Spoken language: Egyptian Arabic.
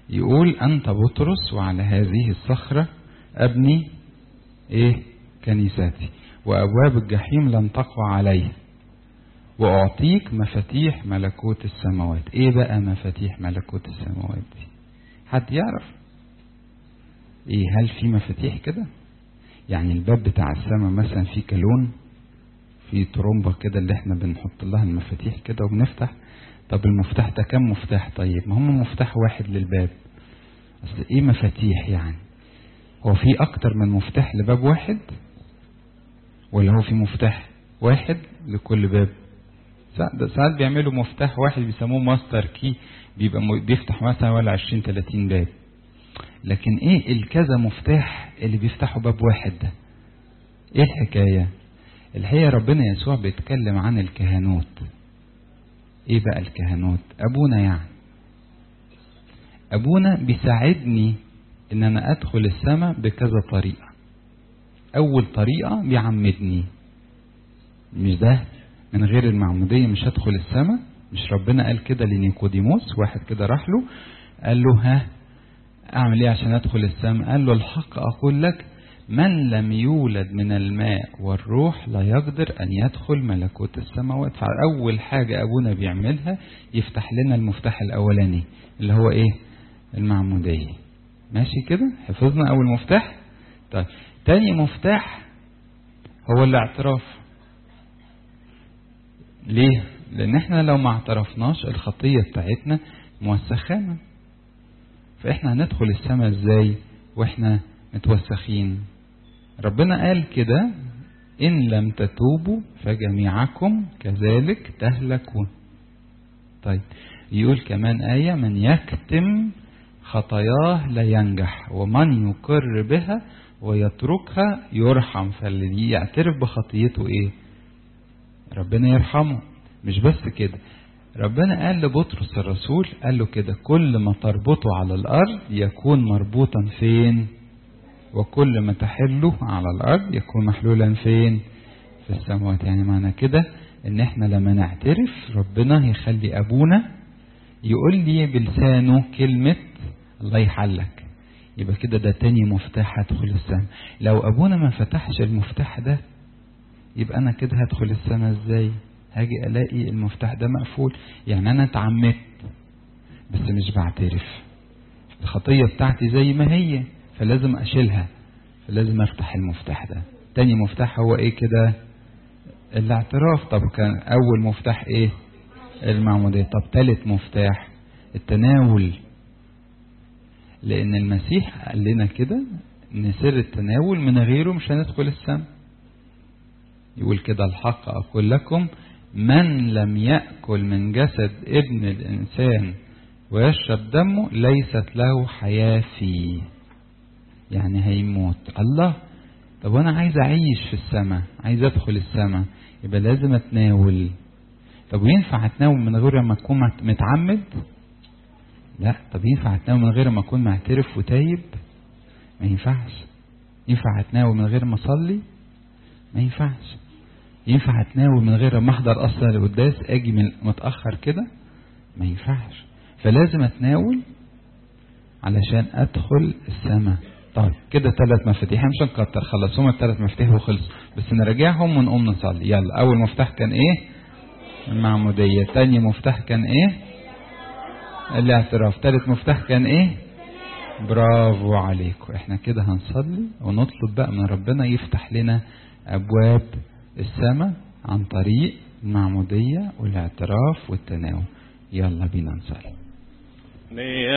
يقول أنت بطرس وعلى هذه الصخرة أبني إيه كنيستي وأبواب الجحيم لن تقوى عليه وأعطيك مفاتيح ملكوت السماوات إيه بقى مفاتيح ملكوت السماوات دي حد يعرف إيه هل في مفاتيح كده يعني الباب بتاع السماء مثلا فيه كالون في ترومبة كده اللي احنا بنحط لها المفاتيح كده وبنفتح طب المفتاح ده كم مفتاح طيب ما هم مفتاح واحد للباب اصل ايه مفاتيح يعني هو في اكتر من مفتاح لباب واحد ولا هو في مفتاح واحد لكل باب ساعات بيعملوا مفتاح واحد بيسموه ماستر كي بيبقى بيفتح مثلا ولا 20 30 باب لكن ايه الكذا مفتاح اللي بيفتحوا باب واحد ده ايه الحكايه الحقيقه ربنا يسوع بيتكلم عن الكهنوت ايه بقى الكهنوت ابونا يعني ابونا بيساعدني ان انا ادخل السماء بكذا طريقه اول طريقه بيعمدني مش ده من غير المعموديه مش هدخل السماء مش ربنا قال كده لنيقوديموس واحد كده راح له قال له ها اعمل ايه عشان ادخل السماء قال له الحق اقول لك من لم يولد من الماء والروح لا يقدر أن يدخل ملكوت السماوات فأول حاجة أبونا بيعملها يفتح لنا المفتاح الأولاني اللي هو إيه المعمودية ماشي كده حفظنا أول مفتاح طيب تاني مفتاح هو الاعتراف ليه لأن احنا لو ما اعترفناش الخطية بتاعتنا موسخانا فاحنا هندخل السماء ازاي واحنا متوسخين ربنا قال كده إن لم تتوبوا فجميعكم كذلك تهلكون طيب يقول كمان آية من يكتم خطاياه لا ينجح ومن يقر بها ويتركها يرحم فاللي يعترف بخطيته ايه ربنا يرحمه مش بس كده ربنا قال لبطرس الرسول قال له كده كل ما تربطه على الارض يكون مربوطا فين وكل ما تحله على الارض يكون محلولا فين في السماوات يعني معنى كده ان احنا لما نعترف ربنا يخلي ابونا يقول لي بلسانه كلمة الله يحلك يبقى كده ده تاني مفتاح هدخل السماء لو ابونا ما فتحش المفتاح ده يبقى انا كده هدخل السماء ازاي هاجي الاقي المفتاح ده مقفول يعني انا اتعمدت بس مش بعترف الخطية بتاعتي زي ما هي فلازم اشيلها فلازم افتح المفتاح ده تاني مفتاح هو ايه كده الاعتراف طب كان اول مفتاح ايه المعمودية طب تالت مفتاح التناول لان المسيح قال لنا كده ان سر التناول من غيره مش هندخل السماء يقول كده الحق اقول لكم من لم يأكل من جسد ابن الإنسان ويشرب دمه ليست له حياة فيه يعني هيموت الله طب وانا عايز اعيش في السماء عايز ادخل السماء يبقى لازم اتناول طب وينفع اتناول من غير ما اكون متعمد لا طب ينفع اتناول من غير ما اكون معترف وتايب ما ينفعش ينفع اتناول من غير ما اصلي ما ينفعش ينفع اتناول من غير ما احضر اصلا القداس اجي من متاخر كده ما ينفعش فلازم اتناول علشان ادخل السماء طيب كده ثلاث مفاتيح مش هنكتر خلاص هما الثلاث مفاتيح وخلص بس نراجعهم ونقوم نصلي يلا اول مفتاح كان ايه المعمودية تاني مفتاح كان ايه الاعتراف تالت مفتاح كان ايه برافو عليكم احنا كده هنصلي ونطلب بقى من ربنا يفتح لنا ابواب السماء عن طريق المعمودية والاعتراف والتناول يلا بينا نصلي